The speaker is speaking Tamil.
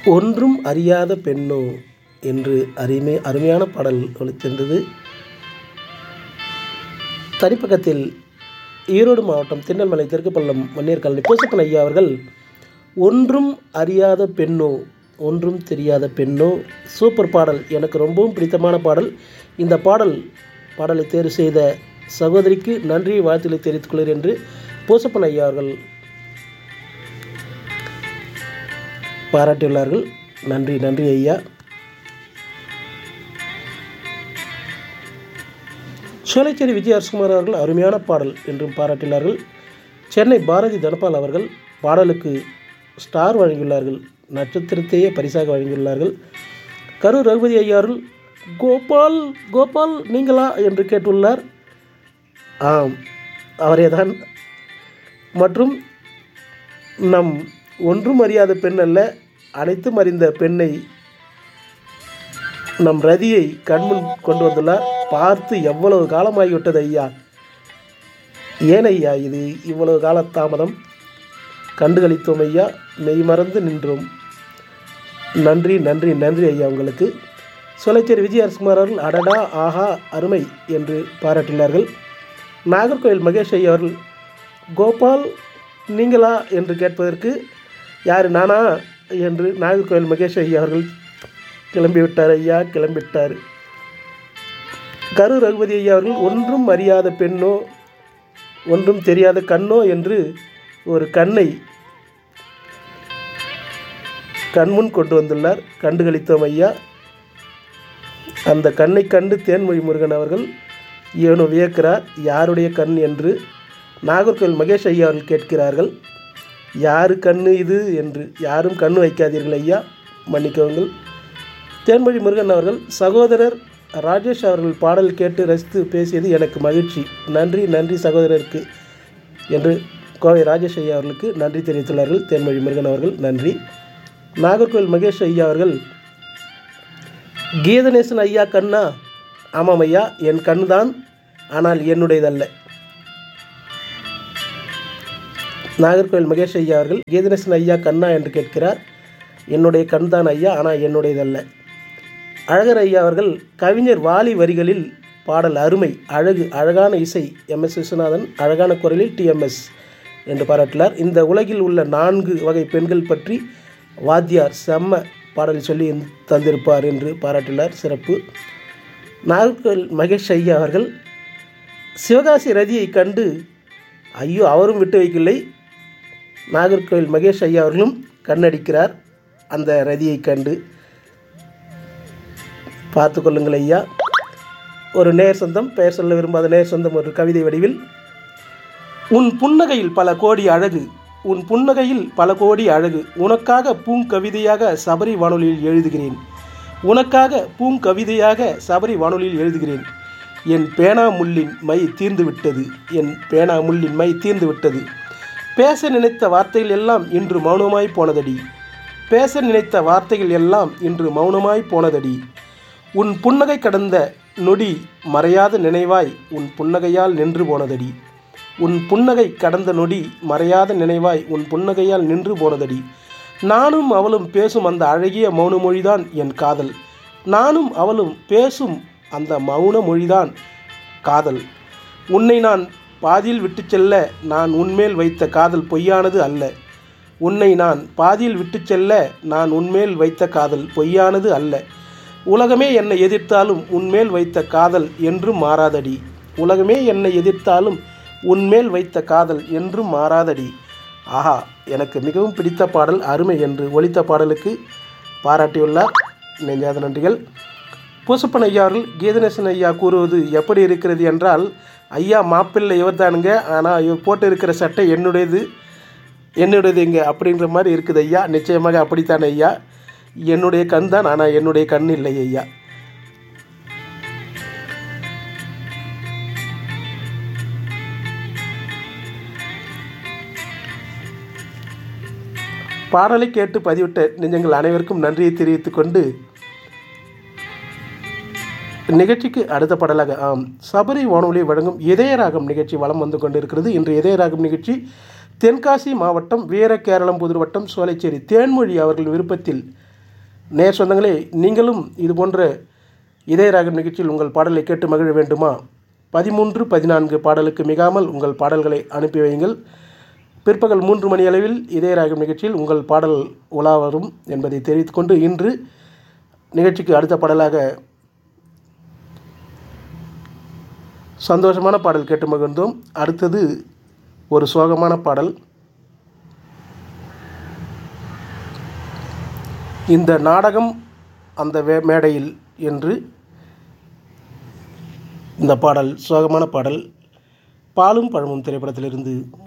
ஒன்றும் அறியாத பெண்ணோ என்று அருமை அருமையான பாடல் ஒலித்தென்றது தனிப்பக்கத்தில் ஈரோடு மாவட்டம் திண்ணல்மலை தெற்கு பள்ளம் மன்னியர் காலனி பூசப்பன் ஐயா அவர்கள் ஒன்றும் அறியாத பெண்ணோ ஒன்றும் தெரியாத பெண்ணோ சூப்பர் பாடல் எனக்கு ரொம்பவும் பிடித்தமான பாடல் இந்த பாடல் பாடலை தேர்வு செய்த சகோதரிக்கு நன்றி வாழ்த்துக்களை தெரிவித்துக் கொள்கிறேன் என்று பூசப்பன் ஐயா அவர்கள் பாராட்டியுள்ளார்கள் நன்றி நன்றி ஐயா சோலைச்சேரி விஜய் அரசுகுமார் அவர்கள் அருமையான பாடல் என்றும் பாராட்டியுள்ளார்கள் சென்னை பாரதி தனபால் அவர்கள் பாடலுக்கு ஸ்டார் வழங்கியுள்ளார்கள் நட்சத்திரத்தையே பரிசாக வழங்கியுள்ளார்கள் கரூர் ரகுபதி ஐயா அவர்கள் கோபால் கோபால் நீங்களா என்று கேட்டுள்ளார் ஆம் அவரே தான் மற்றும் நம் ஒன்றும் அறியாத பெண் அல்ல அனைத்தும் அறிந்த பெண்ணை நம் ரதியை கண்முன் கொண்டு வந்துள்ளார் பார்த்து எவ்வளவு காலமாகிவிட்டது ஐயா ஏன் ஐயா இது இவ்வளவு கால தாமதம் கண்டுகளித்தோம் ஐயா மெய் மறந்து நின்றோம் நன்றி நன்றி நன்றி ஐயா உங்களுக்கு சொலைச்சேரி விஜய் அரசுகுமார் அவர்கள் அடடா ஆஹா அருமை என்று பாராட்டினார்கள் நாகர்கோவில் மகேஷ் ஐயா அவர்கள் கோபால் நீங்களா என்று கேட்பதற்கு யார் நானா என்று நாகர்கோவில் மகேஷ் ஐயா அவர்கள் கிளம்பிவிட்டார் ஐயா கிளம்பிவிட்டார் கரு ரகுபதி ஐயா அவர்கள் ஒன்றும் அறியாத பெண்ணோ ஒன்றும் தெரியாத கண்ணோ என்று ஒரு கண்ணை கண்முன் கொண்டு வந்துள்ளார் கண்டுகளித்தோம் ஐயா அந்த கண்ணை கண்டு தேன்மொழி முருகன் அவர்கள் ஏனோ வியக்கிறார் யாருடைய கண் என்று நாகர்கோவில் மகேஷ் ஐயா அவர்கள் கேட்கிறார்கள் யாரு கண்ணு இது என்று யாரும் கண்ணு வைக்காதீர்கள் ஐயா மன்னிக்கவுங்கள் தேன்மொழி முருகன் அவர்கள் சகோதரர் ராஜேஷ் அவர்கள் பாடல் கேட்டு ரசித்து பேசியது எனக்கு மகிழ்ச்சி நன்றி நன்றி சகோதரருக்கு என்று கோவை ராஜேஷ் ஐயா அவர்களுக்கு நன்றி தெரிவித்துள்ளார்கள் தேன்மொழி முருகன் அவர்கள் நன்றி நாகர்கோவில் மகேஷ் ஐயா அவர்கள் கீதநேசன் ஐயா கண்ணா ஆமாம் ஐயா என் கண் தான் ஆனால் என்னுடையதல்ல நாகர்கோவில் மகேஷ் ஐயா அவர்கள் கீதநேசன் ஐயா கண்ணா என்று கேட்கிறார் என்னுடைய கண் தான் ஐயா ஆனால் என்னுடையதல்ல அழகர் ஐயா அவர்கள் கவிஞர் வாலி வரிகளில் பாடல் அருமை அழகு அழகான இசை எம் எஸ் விஸ்வநாதன் அழகான குரலில் டிஎம்எஸ் என்று பாராட்டினார் இந்த உலகில் உள்ள நான்கு வகை பெண்கள் பற்றி வாத்தியார் செம்ம பாடல் சொல்லி தந்திருப்பார் என்று பாராட்டினார் சிறப்பு நாகர்கோவில் மகேஷ் ஐயா அவர்கள் சிவகாசி ரதியை கண்டு ஐயோ அவரும் விட்டு வைக்கவில்லை நாகர்கோவில் மகேஷ் ஐயா அவர்களும் கண்ணடிக்கிறார் அந்த ரதியை கண்டு பார்த்து கொள்ளுங்கள் ஐயா ஒரு நேர் சொந்தம் பெயர் சொல்ல விரும்பாத நேர் சொந்தம் ஒரு கவிதை வடிவில் உன் புன்னகையில் பல கோடி அழகு உன் புன்னகையில் பல கோடி அழகு உனக்காக பூங்கவிதையாக சபரி வானொலியில் எழுதுகிறேன் உனக்காக பூங்கவிதையாக சபரி வானொலியில் எழுதுகிறேன் என் பேனா முள்ளின் மை தீர்ந்து விட்டது என் பேனா முள்ளின் மை தீர்ந்து விட்டது பேச நினைத்த வார்த்தைகள் எல்லாம் இன்று மௌனமாய் போனதடி பேச நினைத்த வார்த்தைகள் எல்லாம் இன்று மௌனமாய் போனதடி உன் புன்னகை கடந்த நொடி மறையாத நினைவாய் உன் புன்னகையால் நின்று போனதடி உன் புன்னகை கடந்த நொடி மறையாத நினைவாய் உன் புன்னகையால் நின்று போனதடி நானும் அவளும் பேசும் அந்த அழகிய மௌன மொழிதான் என் காதல் நானும் அவளும் பேசும் அந்த மௌன மொழிதான் காதல் உன்னை நான் பாதியில் விட்டு செல்ல நான் உன்மேல் வைத்த காதல் பொய்யானது அல்ல உன்னை நான் பாதியில் விட்டு செல்ல நான் உன்மேல் வைத்த காதல் பொய்யானது அல்ல உலகமே என்னை எதிர்த்தாலும் உன்மேல் வைத்த காதல் என்றும் மாறாதடி உலகமே என்னை எதிர்த்தாலும் உன்மேல் வைத்த காதல் என்றும் மாறாதடி ஆஹா எனக்கு மிகவும் பிடித்த பாடல் அருமை என்று ஒலித்த பாடலுக்கு பாராட்டியுள்ளார் நெஞ்சாத நன்றிகள் பூசப்பன் ஐயா அவர்கள் கீதநேசன் ஐயா கூறுவது எப்படி இருக்கிறது என்றால் ஐயா மாப்பிள்ளை இவர் தானுங்க ஆனால் இவர் போட்டு இருக்கிற சட்டை என்னுடையது என்னுடையது இங்கே அப்படின்ற மாதிரி இருக்குது ஐயா நிச்சயமாக அப்படித்தான் ஐயா என்னுடைய கண் தான் ஆனால் என்னுடைய கண் இல்லை ஐயா பாடலை கேட்டு பதிவிட்ட நெஞ்சங்கள் அனைவருக்கும் நன்றியை தெரிவித்துக் கொண்டு நிகழ்ச்சிக்கு அடுத்த பாடலாக ஆம் சபரி வானொலி வழங்கும் இதயராகம் நிகழ்ச்சி வலம் வந்து கொண்டிருக்கிறது இன்று இதயராகம் நிகழ்ச்சி தென்காசி மாவட்டம் வீர கேரளம் புதுர் வட்டம் சோலைச்சேரி தேன்மொழி அவர்கள் விருப்பத்தில் நேர் சொந்தங்களே நீங்களும் இது போன்ற இதய ராகம் நிகழ்ச்சியில் உங்கள் பாடலை கேட்டு மகிழ வேண்டுமா பதிமூன்று பதினான்கு பாடலுக்கு மிகாமல் உங்கள் பாடல்களை அனுப்பி வையுங்கள் பிற்பகல் மூன்று மணி அளவில் இதய ராகம் நிகழ்ச்சியில் உங்கள் பாடல் உலா வரும் என்பதை தெரிவித்துக்கொண்டு இன்று நிகழ்ச்சிக்கு அடுத்த பாடலாக சந்தோஷமான பாடல் கேட்டு மகிழ்ந்தோம் அடுத்தது ஒரு சோகமான பாடல் இந்த நாடகம் அந்த வே மேடையில் என்று இந்த பாடல் சோகமான பாடல் பாலும் பழமும் திரைப்படத்திலிருந்து